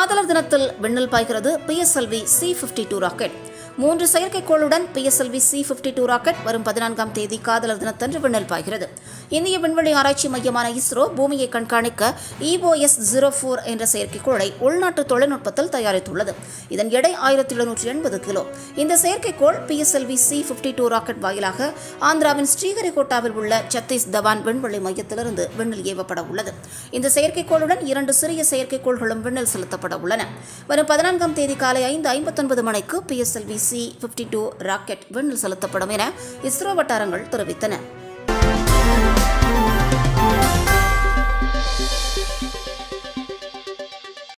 காதலர் தினத்தில் விண்ணில் பாய்கிறது PSLV C fifty two rocket மூன்று செயற்கைக்கோளுடன் PSLV C fifty two rocket வரும் பதினான்காம் தேதி காதலர் தினத்தன்று விண்ணில் பாய்கிறது இந்திய விண்வெளி ஆராய்ச்சி மையமான இஸ்ரோ பூமியை கண்காணிக்க இஓஎஸ் ஜீரோ ஃபோர் என்ற செயற்கைக்கோளை உள்நாட்டு தொழில்நுட்பத்தில் தயாரித்துள்ளது இதன் எடை ஆயிரத்தி எழுநூற்றி எண்பது கிலோ இந்த செயற்கைக்கோள் PSLV C fifty two rocket வாயிலாக ஆந்திராவின் ஸ்ரீஹரிகோட்டாவில் உள்ள சத்தீஸ் தவான் விண்வெளி மையத்திலிருந்து விண்ணில் ஏவப்பட உள்ளது இந்த செயற்கைக்கோளுடன் இரண்டு சிறிய செயற்கைக்கோள்களும் விண்ணில் செலுத்தப்பட உள்ளன வரும் பதினான்காம் தேதி காலை ஐந்து ஐம்பத்தொன்பது மணிக்கு PSLV C fifty two rocket விண்ணில் செலுத்தப்படும் என இஸ்ரோ வட்டாரங்கள் தெரிவித்தன